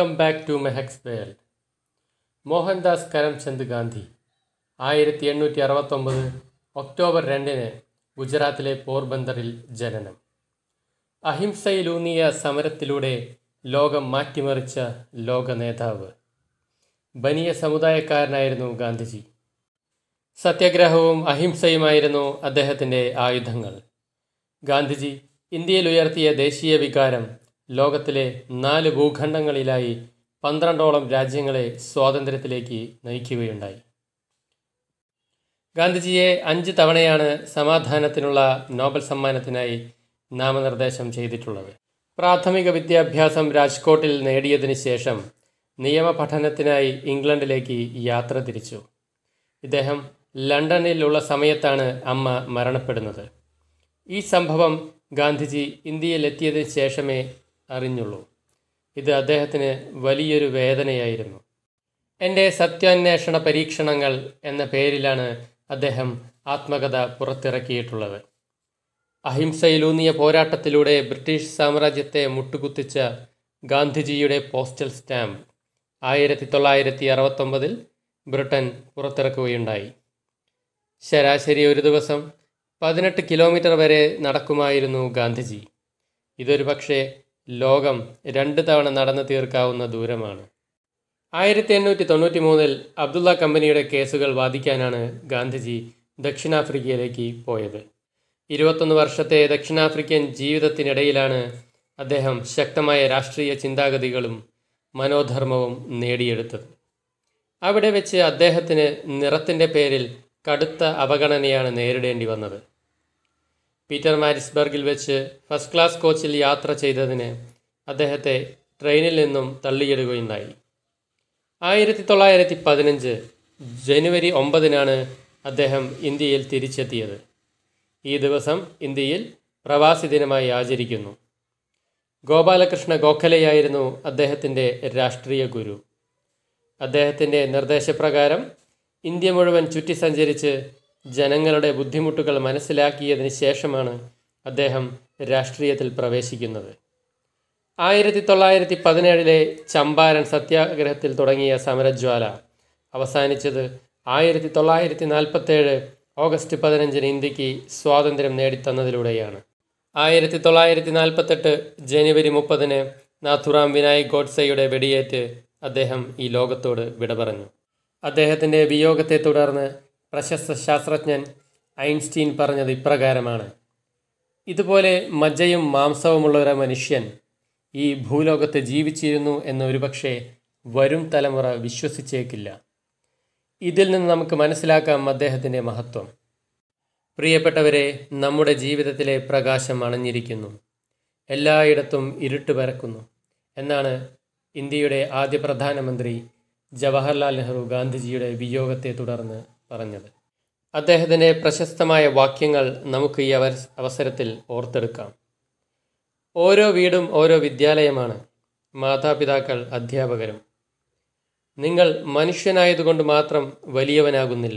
welcome back to മെഹക്സ് world Mohandas Karamchand Gandhi ആയിരത്തി എണ്ണൂറ്റി അറുപത്തൊമ്പത് ഒക്ടോബർ രണ്ടിന് ഗുജറാത്തിലെ പോർബന്തറിൽ ജനനം അഹിംസയിലൂന്നിയ സമരത്തിലൂടെ ലോകം മാറ്റിമറിച്ച ലോക നേതാവ് ബനിയ സമുദായക്കാരനായിരുന്നു ഗാന്ധിജി സത്യാഗ്രഹവും അഹിംസയുമായിരുന്നു അദ്ദേഹത്തിൻ്റെ ആയുധങ്ങൾ ഗാന്ധിജി ഇന്ത്യയിൽ ഉയർത്തിയ ദേശീയ വികാരം ലോകത്തിലെ നാല് ഭൂഖണ്ഡങ്ങളിലായി പന്ത്രണ്ടോളം രാജ്യങ്ങളെ സ്വാതന്ത്ര്യത്തിലേക്ക് നയിക്കുകയുണ്ടായി ഗാന്ധിജിയെ അഞ്ച് തവണയാണ് സമാധാനത്തിനുള്ള നോബൽ സമ്മാനത്തിനായി നാമനിർദ്ദേശം ചെയ്തിട്ടുള്ളത് പ്രാഥമിക വിദ്യാഭ്യാസം രാജ്കോട്ടിൽ നേടിയതിനു ശേഷം നിയമപഠനത്തിനായി ഇംഗ്ലണ്ടിലേക്ക് യാത്ര തിരിച്ചു ഇദ്ദേഹം ലണ്ടനിലുള്ള സമയത്താണ് അമ്മ മരണപ്പെടുന്നത് ഈ സംഭവം ഗാന്ധിജി ഇന്ത്യയിലെത്തിയതിനു ശേഷമേ അറിഞ്ഞുള്ളൂ ഇത് അദ്ദേഹത്തിന് വലിയൊരു വേദനയായിരുന്നു എൻ്റെ സത്യാന്വേഷണ പരീക്ഷണങ്ങൾ എന്ന പേരിലാണ് അദ്ദേഹം ആത്മകഥ പുറത്തിറക്കിയിട്ടുള്ളത് അഹിംസയിലൂന്നിയ പോരാട്ടത്തിലൂടെ ബ്രിട്ടീഷ് സാമ്രാജ്യത്തെ മുട്ടുകുത്തിച്ച ഗാന്ധിജിയുടെ പോസ്റ്റൽ സ്റ്റാമ്പ് ആയിരത്തി തൊള്ളായിരത്തി അറുപത്തൊമ്പതിൽ ബ്രിട്ടൻ പുറത്തിറക്കുകയുണ്ടായി ശരാശരി ഒരു ദിവസം പതിനെട്ട് കിലോമീറ്റർ വരെ നടക്കുമായിരുന്നു ഗാന്ധിജി ഇതൊരു പക്ഷേ ലോകം രണ്ട് തവണ നടന്നു തീർക്കാവുന്ന ദൂരമാണ് ആയിരത്തി എണ്ണൂറ്റി തൊണ്ണൂറ്റി മൂന്നിൽ അബ്ദുള്ള കമ്പനിയുടെ കേസുകൾ വാദിക്കാനാണ് ഗാന്ധിജി ദക്ഷിണാഫ്രിക്കയിലേക്ക് പോയത് ഇരുപത്തൊന്ന് വർഷത്തെ ദക്ഷിണാഫ്രിക്കൻ ജീവിതത്തിനിടയിലാണ് അദ്ദേഹം ശക്തമായ രാഷ്ട്രീയ ചിന്താഗതികളും മനോധർമ്മവും നേടിയെടുത്തത് അവിടെ വെച്ച് അദ്ദേഹത്തിന് നിറത്തിൻ്റെ പേരിൽ കടുത്ത അവഗണനയാണ് നേരിടേണ്ടി വന്നത് പീറ്റർ മാരിസ്ബർഗിൽ വെച്ച് ഫസ്റ്റ് ക്ലാസ് കോച്ചിൽ യാത്ര ചെയ്തതിന് അദ്ദേഹത്തെ ട്രെയിനിൽ നിന്നും തള്ളിയിടുകയുണ്ടായി ആയിരത്തി തൊള്ളായിരത്തി പതിനഞ്ച് ജനുവരി ഒമ്പതിനാണ് അദ്ദേഹം ഇന്ത്യയിൽ തിരിച്ചെത്തിയത് ഈ ദിവസം ഇന്ത്യയിൽ പ്രവാസി ദിനമായി ആചരിക്കുന്നു ഗോപാലകൃഷ്ണ ഗോഖലെയായിരുന്നു അദ്ദേഹത്തിൻ്റെ രാഷ്ട്രീയ ഗുരു അദ്ദേഹത്തിൻ്റെ നിർദ്ദേശപ്രകാരം ഇന്ത്യ മുഴുവൻ ചുറ്റി സഞ്ചരിച്ച് ജനങ്ങളുടെ ബുദ്ധിമുട്ടുകൾ മനസ്സിലാക്കിയതിന് ശേഷമാണ് അദ്ദേഹം രാഷ്ട്രീയത്തിൽ പ്രവേശിക്കുന്നത് ആയിരത്തി തൊള്ളായിരത്തി പതിനേഴിലെ ചമ്പാരൻ സത്യാഗ്രഹത്തിൽ തുടങ്ങിയ സമരജ്വാല അവസാനിച്ചത് ആയിരത്തി തൊള്ളായിരത്തി നാൽപ്പത്തേഴ് ഓഗസ്റ്റ് പതിനഞ്ചിന് ഇന്ത്യക്ക് സ്വാതന്ത്ര്യം നേടിത്തന്നതിലൂടെയാണ് ആയിരത്തി തൊള്ളായിരത്തി നാൽപ്പത്തെട്ട് ജനുവരി മുപ്പതിന് നാഥുറാം വിനായക് ഗോഡ്സെയുടെ വെടിയേറ്റ് അദ്ദേഹം ഈ ലോകത്തോട് വിട പറഞ്ഞു അദ്ദേഹത്തിൻ്റെ വിയോഗത്തെ തുടർന്ന് പ്രശസ്ത ശാസ്ത്രജ്ഞൻ ഐൻസ്റ്റീൻ പറഞ്ഞത് ഇപ്രകാരമാണ് ഇതുപോലെ മജ്ജയും മാംസവുമുള്ള ഒരു മനുഷ്യൻ ഈ ഭൂലോകത്ത് ജീവിച്ചിരുന്നു എന്ന് ഒരുപക്ഷെ വരും തലമുറ വിശ്വസിച്ചേക്കില്ല ഇതിൽ നിന്ന് നമുക്ക് മനസ്സിലാക്കാം അദ്ദേഹത്തിൻ്റെ മഹത്വം പ്രിയപ്പെട്ടവരെ നമ്മുടെ ജീവിതത്തിലെ പ്രകാശം അണഞ്ഞിരിക്കുന്നു എല്ലായിടത്തും ഇരുട്ട് പരക്കുന്നു എന്നാണ് ഇന്ത്യയുടെ ആദ്യ പ്രധാനമന്ത്രി ജവഹർലാൽ നെഹ്റു ഗാന്ധിജിയുടെ വിയോഗത്തെ തുടർന്ന് പറഞ്ഞത് അദ്ദേഹത്തിൻ്റെ പ്രശസ്തമായ വാക്യങ്ങൾ നമുക്ക് ഈ അവ അവസരത്തിൽ ഓർത്തെടുക്കാം ഓരോ വീടും ഓരോ വിദ്യാലയമാണ് മാതാപിതാക്കൾ അധ്യാപകരും നിങ്ങൾ മനുഷ്യനായതുകൊണ്ട് മാത്രം വലിയവനാകുന്നില്ല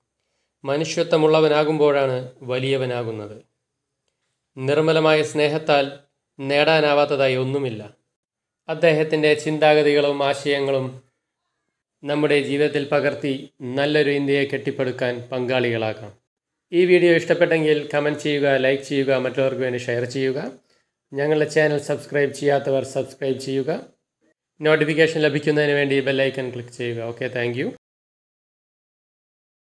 മനുഷ്യത്വമുള്ളവനാകുമ്പോഴാണ് വലിയവനാകുന്നത് നിർമ്മലമായ സ്നേഹത്താൽ നേടാനാവാത്തതായി ഒന്നുമില്ല അദ്ദേഹത്തിൻ്റെ ചിന്താഗതികളും ആശയങ്ങളും നമ്മുടെ ജീവിതത്തിൽ പകർത്തി നല്ലൊരു ഇന്ത്യയെ കെട്ടിപ്പടുക്കാൻ പങ്കാളികളാക്കാം ഈ വീഡിയോ ഇഷ്ടപ്പെട്ടെങ്കിൽ കമൻറ്റ് ചെയ്യുക ലൈക്ക് ചെയ്യുക മറ്റുള്ളവർക്ക് വേണ്ടി ഷെയർ ചെയ്യുക ഞങ്ങളുടെ ചാനൽ സബ്സ്ക്രൈബ് ചെയ്യാത്തവർ സബ്സ്ക്രൈബ് ചെയ്യുക നോട്ടിഫിക്കേഷൻ ലഭിക്കുന്നതിന് വേണ്ടി ബെല്ലൈക്കൺ ക്ലിക്ക് ചെയ്യുക ഓക്കെ താങ്ക്